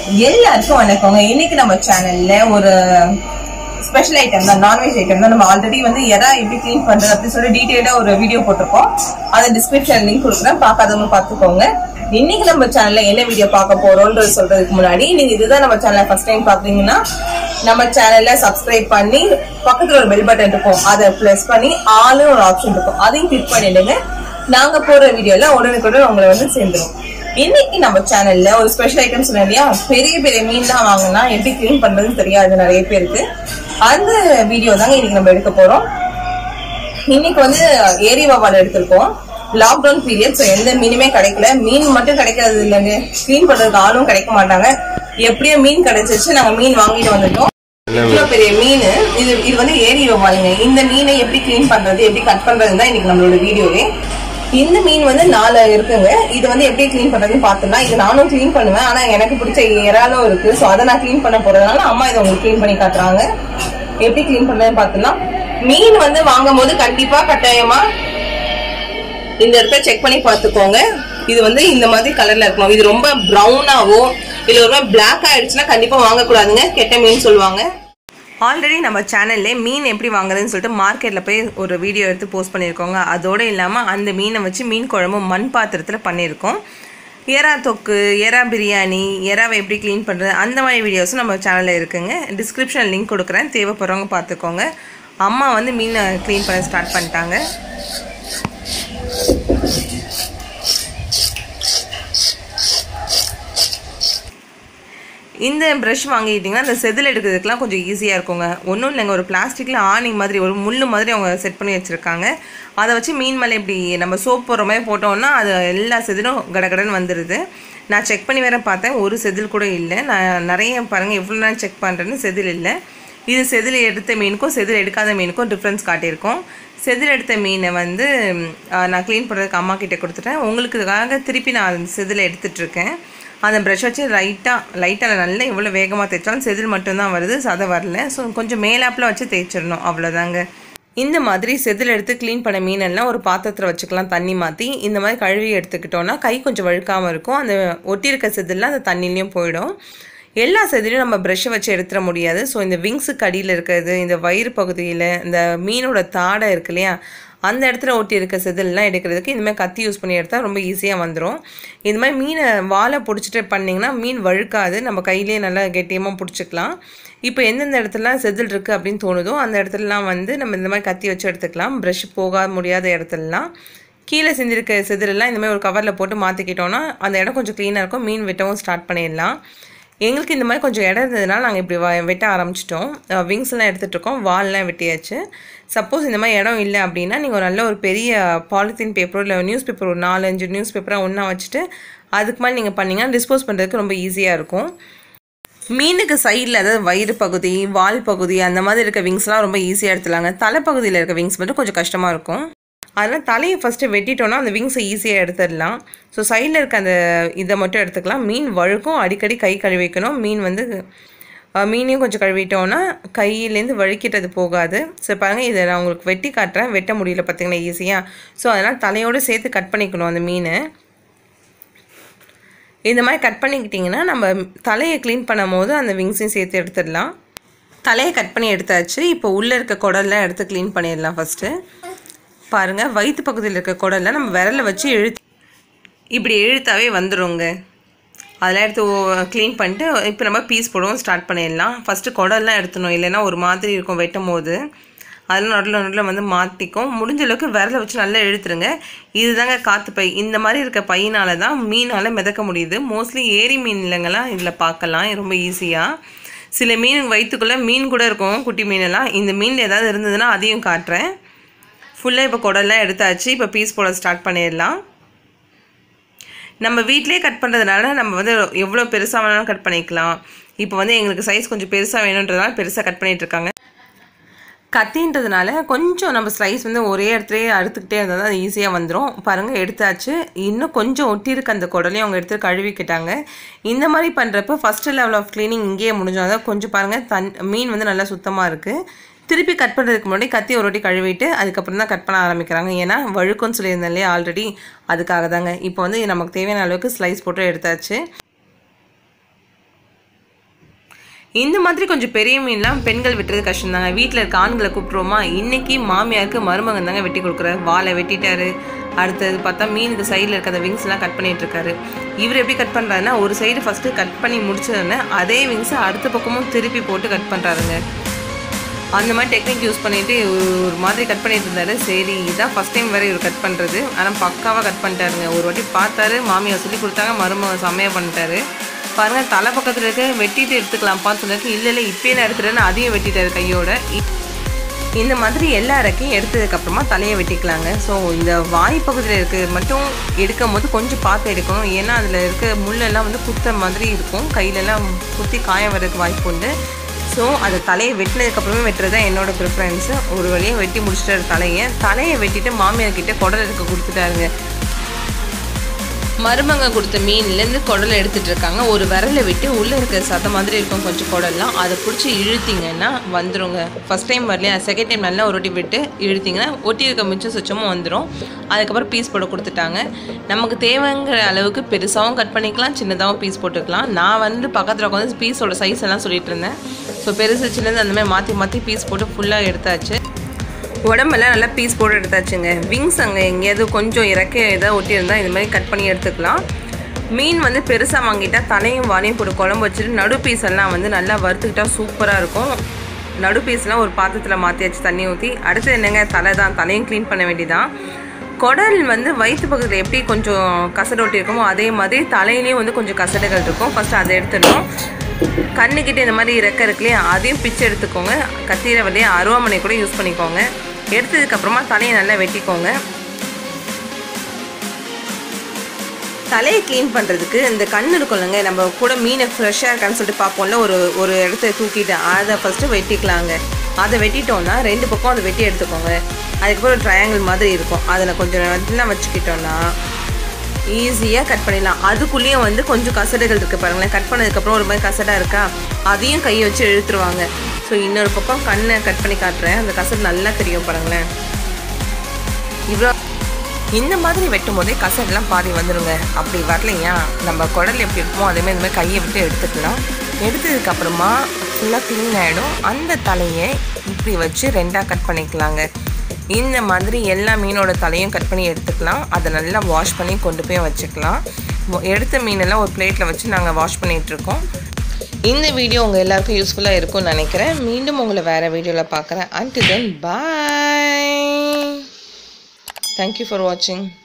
எல்லாருக்கும் வணக்கங்க இன்னைக்கு நம்ம சேனல்ல ஒரு ஸ்பெஷல் ஐட்டம் தான் நான்வெஜ் ஐட்டம் தான் நம்ம ஆல்ரெடி வந்து எறா எப்படி க்ளீன் பண்றது அப்படின்னு சொல்லி டீடைலா ஒரு வீடியோ போட்டிருக்கோம் அதை டிஸ்கிரிப்ஷன் லிங்க் கொடுக்குறேன் பார்க்காதவங்க பார்த்துக்கோங்க இன்னைக்கு நம்ம சேனல்ல என்ன வீடியோ பார்க்க போறோம்ன்றது சொல்றதுக்கு முன்னாடி நீங்க இதுதான் நம்ம சேனலை ஃபர்ஸ்ட் டைம் பாக்குறீங்கன்னா நம்ம சேனல்ல சப்ஸ்கிரைப் பண்ணி பக்கத்துல ஒரு பெல் பட்டன் இருக்கும் அதை பிரஸ் பண்ணி ஆளு ஒரு ஆப்ஷன் இருக்கும் அதையும் கிளிக் பண்ணிடுங்க நாங்க போடுற வீடியோல உடனுக்குடன் உங்களை வந்து சேர்ந்துரும் இன்னைக்கு நம்ம சேனல்ல ஒரு ஸ்பெஷல் ஐட்டம் சொன்னேன் இல்லையா பெரிய பெரிய மீன் தான் வாங்கினா எப்படி கிளீன் பண்றதுன்னு தெரியாது நிறைய பேருக்கு அந்த வீடியோ தாங்க இன்னைக்கு நம்ம எடுக்க போறோம் இன்னைக்கு வந்து ஏரி வவால் எடுத்திருக்கோம் லாக்டவுன் பீரியட் ஸோ எந்த மீனுமே கிடைக்கல மீன் மட்டும் கிடைக்கிறது இல்லைங்க க்ளீன் பண்றதுக்கு ஆளும் கிடைக்க மாட்டாங்க எப்படியோ மீன் கிடைச்சிருச்சு நாங்க மீன் வாங்கிட்டு வந்துட்டோம் இவ்வளவு பெரிய மீன் இது இது வந்து ஏரி வவாலுங்க இந்த மீனை எப்படி க்ளீன் பண்றது எப்படி கட் பண்றதுன்னு தான் இன்னைக்கு நம்மளோட வீடியோவே இந்த மீன் வந்து நாலு இருக்குங்க இது வந்து எப்படி க்ளீன் பண்றதுன்னு பார்த்தோம்னா இது நானும் க்ளீன் பண்ணுவேன் ஆனா எனக்கு பிடிச்ச இறாலும் இருக்கு ஸோ அதை நான் க்ளீன் பண்ண போறதுனால அம்மா இதை உங்களுக்கு க்ளீன் பண்ணி காட்டுறாங்க எப்படி க்ளீன் பண்றதுன்னு பார்த்தோம்னா மீன் வந்து வாங்கும் போது கண்டிப்பா கட்டாயமா இந்த இடத்த செக் பண்ணி பார்த்துக்கோங்க இது வந்து இந்த மாதிரி கலர்ல இருக்கணும் இது ரொம்ப ப்ரௌனாவோ இல்ல ஒரு மாதிரி பிளாக் ஆயிடுச்சுன்னா கண்டிப்பா வாங்கக்கூடாதுங்க கெட்ட மீன் சொல்லுவாங்க ஆல்ரெடி நம்ம சேனல்ல மீன் எப்படி வாங்குறதுன்னு சொல்லிட்டு மார்க்கெட்டில் போய் ஒரு வீடியோ எடுத்து போஸ்ட் பண்ணியிருக்கோங்க அதோடு இல்லாமல் அந்த மீனை வச்சு மீன் குழம்பு மண் பாத்திரத்தில் பண்ணியிருக்கோம் எறா தொக்கு எறா பிரியாணி எறாவை எப்படி க்ளீன் பண்ணுறது அந்த மாதிரி வீடியோஸும் நம்ம சேனலில் இருக்குங்க டிஸ்கிரிப்ஷன் லிங்க் கொடுக்குறேன் தேவைப்படுறவங்க பார்த்துக்கோங்க அம்மா வந்து மீனை க்ளீன் பண்ண ஸ்டார்ட் பண்ணிட்டாங்க இந்த ப்ரஷ் வாங்கிக்கிட்டிங்கன்னா அந்த செதில் எடுக்கிறதுக்குலாம் கொஞ்சம் ஈஸியாக இருக்குங்க ஒன்றும் இல்லைங்க ஒரு பிளாஸ்டிக்கில் ஆணி மாதிரி ஒரு முள் மாதிரி அவங்க செட் பண்ணி வச்சுருக்காங்க அதை வச்சு மீன் மேலே இப்படி நம்ம சோப் போடுற மாதிரி போட்டோம்னா அது எல்லா செதிலும் கடகடன்னு வந்துடுது நான் செக் பண்ணி வேற பார்த்தேன் ஒரு செதில் கூட இல்லை நான் நிறைய பாருங்கள் எவ்வளோ நேரம் செக் பண்ணுறேன்னு செதில் இல்லை இது செதில் எடுத்த மீனுக்கும் செதில் எடுக்காத மீனுக்கும் டிஃப்ரென்ஸ் காட்டியிருக்கோம் செதில் எடுத்த மீனை வந்து ஆஹ், நான் க்ளீன் பண்ணுறதுக்கு அம்மா கிட்டே கொடுத்துட்டேன் உங்களுக்காக திருப்பி நான் அந்த செதில் எடுத்துட்ருக்கேன் அந்த ப்ரஷ் வச்சு லைட்டாக லைட்டாக நல்லா எவ்வளோ வேகமாக தேய்ச்சாலும் செதில் மட்டும்தான் வருது சதை வரல ஸோ கொஞ்சம் மேலாப்பில் வச்சு தேய்ச்சிடணும் அவ்வளோதாங்க இந்த மாதிரி செதில் எடுத்து க்ளீன் பண்ண மீனெல்லாம் ஒரு பாத்திரத்தில் வச்சுக்கலாம் தண்ணி மாற்றி இந்த மாதிரி கழுவி எடுத்துக்கிட்டோன்னா கை கொஞ்சம் வழுக்காமல் இருக்கும் அந்த ஒட்டியிருக்க செதில்லாம் அந்த தண்ணிலையும் போயிடும் எல்லா செதிலையும் நம்ம ப்ரஷ்ஷை வச்சு எடுத்துட முடியாது ஸோ இந்த விங்ஸுக்கு அடியில் இருக்கிறது இந்த வயிறு பகுதியில் இந்த மீனோட தாடை இருக்கு இல்லையா அந்த இடத்துல ஒட்டி இருக்க செதிலெலாம் எடுக்கிறதுக்கு இந்த மாதிரி கத்தி யூஸ் பண்ணி எடுத்தால் ரொம்ப ஈஸியாக வந்துடும் இந்த மாதிரி மீனை வாழை பிடிச்சிட்டு பண்ணிங்கன்னா மீன் வழுக்காது நம்ம கையிலேயே நல்லா கெட்டியமாக பிடிச்சிக்கலாம் இப்போ எந்தெந்த இடத்துலலாம் செதில் இருக்குது அப்படின்னு தோணுதோ அந்த இடத்துலலாம் வந்து நம்ம இந்த மாதிரி கத்தி வச்சு எடுத்துக்கலாம் ப்ரஷ் போக முடியாத இடத்துலலாம் கீழே செஞ்சிருக்க செதிலெல்லாம் இந்த மாதிரி ஒரு கவரில் போட்டு மாற்றிக்கிட்டோன்னா அந்த இடம் கொஞ்சம் க்ளீனாக இருக்கும் மீன் வெட்டவும் ஸ்டார்ட் பண்ணிடலாம் எங்களுக்கு இந்த மாதிரி கொஞ்சம் இடம் இருந்ததுனால நாங்கள் இப்படி வ- வெட்ட ஆரம்பிச்சிட்டோம் விங்ஸ்லாம் எடுத்துகிட்டு இருக்கோம் வால்லாம் வெட்டியாச்சு சப்போஸ் இந்த மாதிரி இடம் இல்லை அப்படின்னா நீங்கள் ஒரு நல்ல ஒரு பெரிய பாலித்தீன் பேப்பரோ இல்லை நியூஸ் பேப்பர் ஒரு நாலஞ்சு நியூஸ் பேப்பராக ஒன்றா வச்சுட்டு அதுக்கு மேலே நீங்கள் பண்ணீங்கன்னா டிஸ்போஸ் பண்ணுறதுக்கு ரொம்ப ஈஸியாக இருக்கும் மீனுக்கு சைடில் அதாவது வயிறு பகுதி வால் பகுதி அந்த மாதிரி இருக்க விங்ஸ்லாம் ரொம்ப ஈஸியாக எடுத்துலாங்க தலைப்பகுதியில் இருக்க விங்ஸ் மட்டும் கொஞ்சம் கஷ்டமாக இருக்கும் அதனால் தலையை ஃபஸ்ட்டு வெட்டிட்டோன்னா அந்த விங்ஸை ஈஸியாக எடுத்துடலாம் ஸோ சைடில் இருக்க அந்த இதை மட்டும் எடுத்துக்கலாம் மீன் வழுக்கும் அடிக்கடி கை கழுவிக்கணும் மீன் வந்து அஹ், மீனையும் கொஞ்சம் கழுவிட்டோன்னா கையிலேருந்து வழுக்கிட்டது போகாது ஸோ பாருங்கள் இதை நான் உங்களுக்கு வெட்டி காட்டுறேன் வெட்ட முடியல பார்த்தீங்களா ஈஸியாக ஸோ அதனால் தலையோடு சேர்த்து கட் பண்ணிக்கணும் அந்த மீனை இந்த மாதிரி கட் பண்ணிக்கிட்டிங்கன்னா நம்ம தலையை க்ளீன் பண்ணும் போது அந்த விங்ஸையும் சேர்த்து எடுத்துடலாம் தலையை கட் பண்ணி எடுத்தாச்சு இப்போ உள்ளே இருக்க குடல்லாம் எடுத்து க்ளீன் பண்ணிடலாம் ஃபஸ்ட்டு பாருங்கள் வயிற்று பகுதியில் இருக்க குடலை நம்ம விரலை வச்சு இழுத்து இப்படி இழுத்தாவே வந்துடுங்க அதெல்லாம் எடுத்து க்ளீன் பண்ணிட்டு இப்போ நம்ம பீஸ் போடவும் ஸ்டார்ட் பண்ணிடலாம் ஃபஸ்ட்டு குடல்லாம் எடுத்துணும் இல்லைன்னா ஒரு மாதிரி இருக்கும் வெட்டும் போது அதெல்லாம் நடுவில் நடுவில் வந்து மாட்டிக்கும் முடிஞ்ச அளவுக்கு விரலை வச்சு நல்லா இழுத்துருங்க இதுதாங்க காற்று பை இந்த மாதிரி இருக்க பையனால தான் மீனால் மிதக்க முடியுது மோஸ்ட்லி ஏரி மீன்லங்கெல்லாம் இதில் பார்க்கலாம் ரொம்ப ஈஸியாக சில மீன் வயிற்றுக்குள்ளே மீன் கூட இருக்கும் குட்டி மீனெல்லாம் இந்த மீன் ஏதாவது இருந்ததுன்னா அதையும் காட்டுறேன் ஃபுல்லாக இப்போ குடல்லாம் எடுத்தாச்சு இப்போ பீஸ் போட ஸ்டார்ட் பண்ணிடலாம் நம்ம வீட்டிலே கட் பண்ணுறதுனால நம்ம வந்து எவ்வளோ பெருசாக வேணாலும் கட் பண்ணிக்கலாம் இப்போ வந்து எங்களுக்கு சைஸ் கொஞ்சம் பெருசாக வேணுன்றதுனால பெருசாக கட் பண்ணிட்டு இருக்காங்க கத்தின்றதுனால கொஞ்சம் நம்ம ஸ்லைஸ் வந்து ஒரே இடத்துலயே அறுத்துக்கிட்டே இருந்தால் தான் அது ஈஸியாக வந்துடும் பாருங்கள் எடுத்தாச்சு இன்னும் கொஞ்சம் ஒட்டியிருக்க அந்த குடலையும் அவங்க எடுத்து கழுவிக்கிட்டாங்க இந்த மாதிரி பண்ணுறப்ப ஃபஸ்ட்டு லெவல் ஆஃப் க்ளீனிங் இங்கேயே முடிஞ்சோம் அதான் கொஞ்சம் பாருங்கள் தன் மீன் வந்து நல்லா சுத்தமாக இருக்குது திருப்பி கட் பண்ணுறதுக்கு முன்னாடி கத்தி ஒரு வாட்டி கழுவிட்டு அதுக்கப்புறம் தான் கட் பண்ண ஆரம்பிக்கிறாங்க ஏன்னா வழுக்குன்னு சொல்லியிருந்தேன் இல்லையா ஆல்ரெடி அதுக்காக தாங்க இப்போ வந்து நமக்கு தேவையான அளவுக்கு ஸ்லைஸ் போட்டு எடுத்தாச்சு இந்த மாதிரி கொஞ்சம் பெரிய மீன்லாம் பெண்கள் வெட்டுறது கஷ்டம் தாங்க வீட்டில் இருக்க ஆண்களை கூப்பிட்ருவோமா இன்னைக்கு மாமியாருக்கு மருமகன் தாங்க வெட்டி கொடுக்குறாரு வாழை வெட்டிட்டாரு அடுத்தது பார்த்தா மீனுக்கு சைடில் இருக்க அந்த விங்ஸ்லாம் கட் பண்ணிட்டு இருக்காரு இவர் எப்படி கட் பண்ணுறாருன்னா ஒரு சைடு ஃபஸ்ட்டு கட் பண்ணி முடிச்சதுன்னு அதே விங்ஸை அடுத்த பக்கமும் திருப்பி போட்டு கட் பண்ணுறாருங்க அந்த மாதிரி டெக்னிக் யூஸ் பண்ணிட்டு ஒரு ஒரு மாதிரி கட் பண்ணிட்டு இருந்தாரு சரி இதான் ஃபஸ்ட் டைம் வேறு இவர் கட் பண்ணுறது ஆனால் பக்காவாக கட் பண்ணிட்டாருங்க ஒரு வாட்டி பார்த்தாரு மாமியார் சொல்லி கொடுத்தாங்க மருமகன் செம்மையாக பண்ணிட்டாரு பாருங்க தலை பக்கத்தில் இருக்க வெட்டிட்டு எடுத்துக்கலாம்ப்பான்னு சொன்னதுக்கு இல்லை இல்லை இப்பயே நான் எடுத்துட்டேன்னு அதையும் வெட்டிட்டாரு கையோட இ- இந்த மாதிரி எல்லா இறக்கையும் எடுத்ததுக்கப்புறமா தலையை வெட்டிக்கலாங்க ஸோ இந்த வாய் பகுதியில் இருக்கிறது மட்டும் எடுக்கும் போது கொஞ்சம் பார்த்து எடுக்கணும் ஏன்னா அதில் இருக்க முள்ளெல்லாம் வந்து குத்த மாதிரி இருக்கும் கையிலெல்லாம் குத்தி காயம் வர்றதுக்கு வாய்ப்பு உண்டு ஸோ அதை தலையை வெட்டினதுக்கப்புறமே வெட்டுறது தான் என்னோட ப்ரிஃபரன்ஸு ஒரு வழியாக வெட்டி முடிச்சிட்டாரு தலையை தலையை வெட்டிட்டு மாமியார் கிட்ட குடல் எடுக்க கொடுத்துட்டாருங்க மருமங்க கொடுத்த மீன்லேருந்து குடலை எடுத்துட்டு இருக்காங்க ஒரு விரலை விட்டு உள்ளே இருக்கிற சத மாதிரி இருக்கும் கொஞ்சம் குடல்லாம் அதை பிடிச்சி இழுத்தீங்கன்னா வந்துருங்க ஃபஸ்ட் டைம் வரலையா செகண்ட் டைம் நல்லா ஒரு வாட்டி விட்டு இழுத்தீங்கன்னா ஒட்டி இருக்க மிச்சம் சுச்சமும் வந்துடும் அதுக்கப்புறம் பீஸ் போட கொடுத்துட்டாங்க நமக்கு தேவைங்கிற அளவுக்கு பெருசாகவும் கட் பண்ணிக்கலாம் சின்னதாகவும் பீஸ் போட்டுக்கலாம் நான் வந்து பக்கத்தில் உட்காந்து பீஸோட சைஸ் எல்லாம் சொல்லிட்டு இருந்தேன் ஸோ பெருசு சின்னது அந்த மாதிரி மாற்றி மாற்றி பீஸ் போட்டு ஃபுல்லாக எடுத்தாச்சு உடம்பெல்லாம் நல்லா பீஸ் போட்டு எடுத்தாச்சுங்க விங்ஸ் அங்கே எங்கேயாவது கொஞ்சம் இறக்க ஏதாவது ஒட்டியிருந்தால் இந்த மாதிரி கட் பண்ணி எடுத்துக்கலாம் மீன் வந்து பெருசாக வாங்கிட்டா தலையும் வாலையும் போட்டு குழம்பு வச்சுட்டு நடு பீஸ் எல்லாம் வந்து நல்லா வறுத்துக்கிட்டா சூப்பராக இருக்கும் நடு பீஸ்லாம் ஒரு பாத்திரத்தில் மாற்றியாச்சு தண்ணி ஊற்றி அடுத்து என்னங்க தலை தான் தலையும் க்ளீன் பண்ண வேண்டியதான் குடல் வந்து வயிற்று பக்கத்தில் எப்படி கொஞ்சம் கசடு ஒட்டி இருக்குமோ அதே மாதிரி தலையிலையும் வந்து கொஞ்சம் கசடுகள் இருக்கும் ஃபஸ்ட்டு அதை எடுத்துடணும் கண்ணுக்கிட்ட இந்த மாதிரி இறக்க இருக்கு இல்லையா அதையும் பிச்சு எடுத்துக்கோங்க கத்திர வழியா அருவாமனை கூட யூஸ் பண்ணிக்கோங்க எடுத்ததுக்கப்புறமா தலையை நல்லா வெட்டிக்கோங்க தலையை க்ளீன் பண்ணுறதுக்கு இந்த கண் இருக்கும்லங்க நம்ம கூட மீனை ஃப்ரெஷ்ஷாக இருக்கான்னு சொல்லிட்டு பார்ப்போம்ல ஒரு ஒரு இடத்த தூக்கிட்டு அதை ஃபஸ்ட்டு வெட்டிக்கலாங்க அதை வெட்டிட்டோம்னா ரெண்டு பக்கம் அதை வெட்டி எடுத்துக்கோங்க அதுக்கப்புறம் ஒரு ட்ரையாங்கிள் மாதிரி இருக்கும் அதில் கொஞ்சம் நல்லா வச்சுக்கிட்டோம்னா ஈஸியாக கட் பண்ணிடலாம் அதுக்குள்ளேயும் வந்து கொஞ்சம் கசடுகள் இருக்குது பாருங்களேன் கட் பண்ணதுக்கப்புறம் ஒரு மாதிரி கசடாக இருக்கா அதையும் கையை வச்சு இழுத்துருவாங்க ஸோ இன்னொரு பக்கம் கண்ணை கட் பண்ணி காட்டுறேன் அந்த கசடு நல்லா தெரியும் பாருங்களேன் இவ்வளோ இந்த மாதிரி வெட்டும் போதே கசடெல்லாம் பாதி வந்துடுங்க அப்படி வரலையா நம்ம குடல் எப்படி இருக்குமோ அதேமாதிரி இந்த மாதிரி கையை விட்டு எடுத்துக்கலாம் எடுத்ததுக்கப்புறமா ஃபுல்லாக க்ளீன் ஆகிடும் அந்த தலையை இப்படி வச்சு ரெண்டாக கட் பண்ணிக்கலாங்க இந்த மாதிரி எல்லா மீனோட தலையும் கட் பண்ணி எடுத்துக்கலாம் அதை நல்லா வாஷ் பண்ணி கொண்டு போய் வச்சுக்கலாம் மொ- எடுத்த மீனெல்லாம் ஒரு பிளேட்டில் வச்சு நாங்கள் வாஷ் பண்ணிகிட்ருக்கோம் இந்த வீடியோ உங்கள் எல்லாருக்கும் யூஸ்ஃபுல்லாக இருக்கும்னு நினைக்கிறேன் மீண்டும் உங்களை வேறு வீடியோவில் பார்க்குறேன் and then bye Thank you for watching.